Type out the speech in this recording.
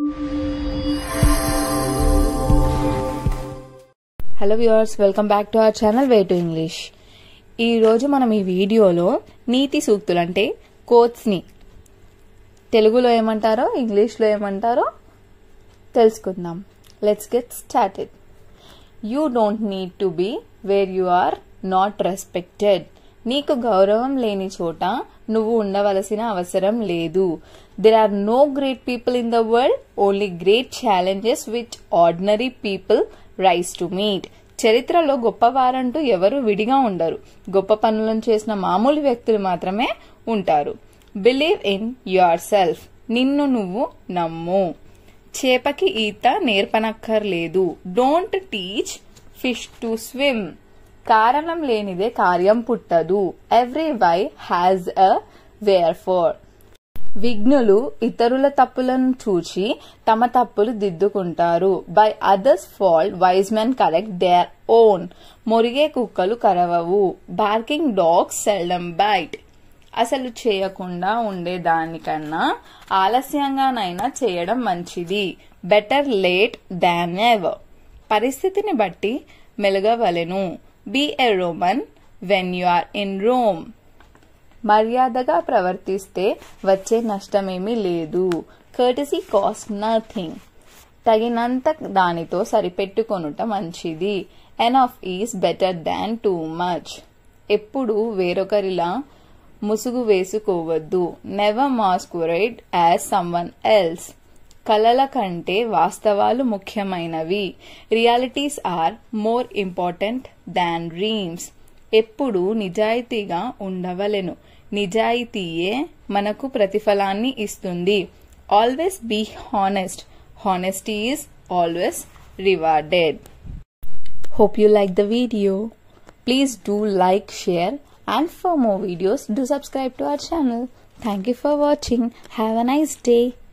Hello viewers welcome back to our channel way to English ఈ రోజు మనం ఈ వీడియోలో నీతి సూక్తులు అంటే కోట్స్ ని తెలుగులో ఏమంటారో ఇంగ్లీష్లో ఏమంటారో తెలుసుకుందాం let's get started you don't need to be where you are not respected నీకు గౌరవం లేని చోట నువ్వు ఉండవలసిన అవసరం లేదు there are no great people in the world only great challenges which ordinary people rise to meet చరిత్రలో గొప్పవారంటూ ఎవరు విడిగా ఉండరు గొప్ప పనులను చేసిన మామూలు వ్యక్తులు మాత్రమే ఉంటారు బిలీవ్ ఇన్ యువర్ సెల్ఫ్ నిన్ను నువ్వు నమ్ము చేపకి ఈత నేర్పనక్కర్లేదు don't teach fish to swim కారణం లేనిదే కార్యం పుట్టదు every why has a wherefore విఘ్నులు ఇతరుల తప్పులను చూచి తమ తప్పులు దిద్దుకుంటారు by others fault wise men correct their own మొరిగే కుక్కలు కరవవు బార్కింగ్ డాగ్స్ సెల్డమ్ బైట్ అసలు చేయకుండా ఉండేదానికన్నా ఆలస్యంగానైనా చేయడం మంచిది బెటర్ లేట్ దాన్ ఎవర్ పరిస్థితిని బట్టి మెలగవలెను be a Roman when you are in Rome మర్యాదగా ప్రవర్తిస్తే వచ్చే నష్టమేమీ లేదు కర్టసీ కాస్ట్ నథింగ్ తగినంత దానితో సరిపెట్టుకొనుట మంచిది enough is better than too much ఎప్పుడు వేరొకరిలా ముసుగు వేసుకోవద్దు never masquerade as someone else కలల కంటే వాస్తవాలు ముఖ్యమైనవి realities are more important than dreams ఎప్పుడు నిజాయితీగా ఉండవలెను నిజాయితీయే మనకు ప్రతిఫలాన్ని ఇస్తుంది always be honest honesty is always rewarded Hope you like the video. Please do like, share and for more videos do subscribe to our channel. Thank you for watching. Have a nice day.